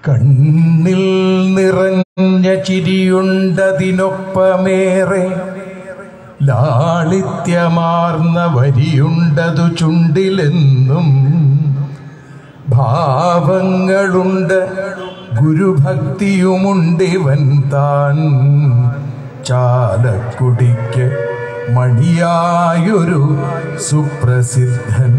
കണ്ണിൽ നിറഞ്ഞ ചിരിയുണ്ടതിനൊപ്പമേറെ ലാളിത്യമാർന്ന വരിയുണ്ടതു ചുണ്ടിലെന്നും ഭാവങ്ങളുണ്ട് ഗുരുഭക്തിയുമുണ്ടിവൻ താൻ ചാലക്കുടിക്ക് മണിയായൊരു സുപ്രസിദ്ധൻ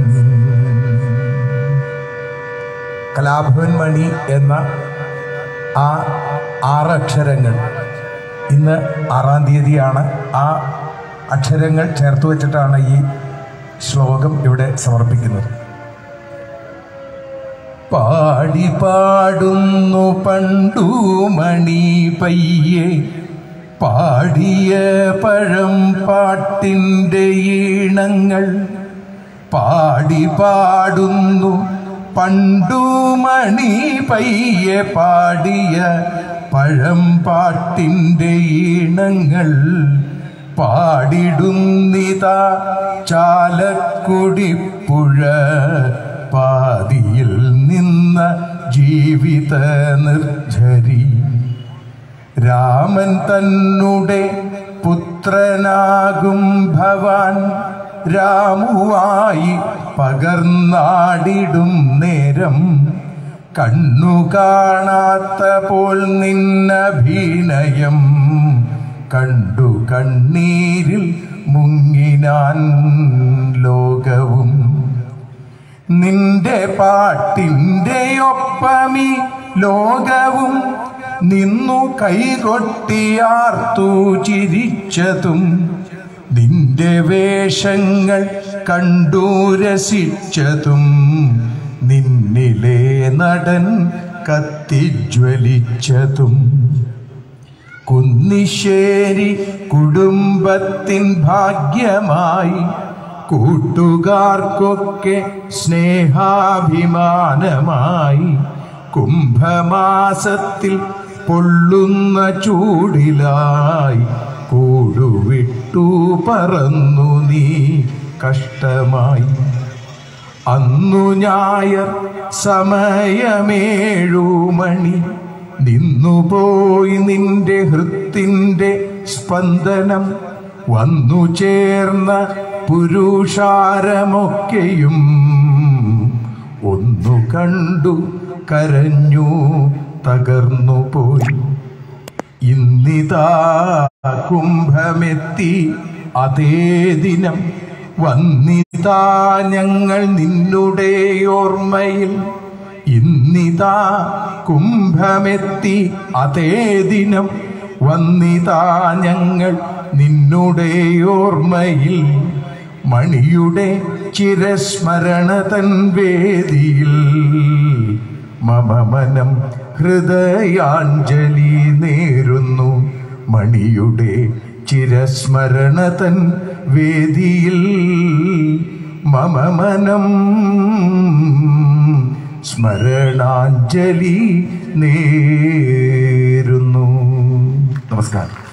കലാഭവൻ മണി എന്ന ആ ആറക്ഷരങ്ങൾ ഇന്ന് ആറാം തീയതിയാണ് ആ അക്ഷരങ്ങൾ ചേർത്ത് വെച്ചിട്ടാണ് ഈ ശ്ലോകം ഇവിടെ സമർപ്പിക്കുന്നത് പാടി പാടുന്നു പണ്ടു മണി പയ്യെ പാടിയ പഴം പാട്ടിൻ്റെ ഈണങ്ങൾ പാടി പാടുന്നു പണ്ടു മണി പയ്യെ പാടിയ പഴം പാട്ടിൻ്റെ ഈണങ്ങൾ പാടിടുന്നിതാ ചാലക്കുടിപ്പുഴ പാതിയിൽ നിന്ന ജീവിത നിർജരി രാമൻ തന്നുടെ പുത്രനാകും ഭവാൻ രാമുവായി പകർന്നാടിടും നേരം കണ്ണു കാണാത്ത പോൽ നിന്നഭിനയം കണ്ടു കണ്ണീരിൽ മുങ്ങിനാൻ ലോകവും നിന്റെ പാട്ടിന്റെ ഒപ്പമി ലോകവും നിന്നു കൈകൊട്ടിയാർത്തു ചിരിച്ചതും നിന്റെ വേഷങ്ങൾ കണ്ടു രസിച്ചതും നിന്നിലെ നടൻ കത്തിജ്വലിച്ചതും കുന്നിശ്ശേരി കുടുംബത്തിൻ ഭാഗ്യമായി കൂട്ടുകാർക്കൊക്കെ സ്നേഹാഭിമാനമായി കുംഭമാസത്തിൽ പൊള്ളുന്ന ചൂടിലായി കൂടുവിട്ടു പറന്നു നീ കഷ്ടമായി അന്നു ഞായർ സമയമേഴു മണി നിന്നുപോയി നിന്റെ ഹൃത്തിൻ്റെ സ്പന്ദനം വന്നു ചേർന്ന പുരുഷാരമൊക്കെയും ഒന്നു കണ്ടു കരഞ്ഞു തകർന്നു പോയി ഇന്നിതാ കുംഭമെത്തി അതേ ദിനം വന്നിതാ ഞങ്ങൾ നിന്നുടെ ഓർമ്മയിൽ ഇന്നിതാ കുംഭമെത്തി അതേ ദിനം വന്നിതാ ഞങ്ങൾ നിന്നുടെ ഓർമ്മയിൽ മണിയുടെ ചിരസ്മരണ തൻ വേദിയിൽ മമമനം ഹൃദയാഞ്ജലി നേരുന്നു മണിയുടെ ചിരസ്മരണ തൻ വേദിയിൽ മമമനം സ്മരണാഞ്ജലി നേരുന്നു നമസ്കാരം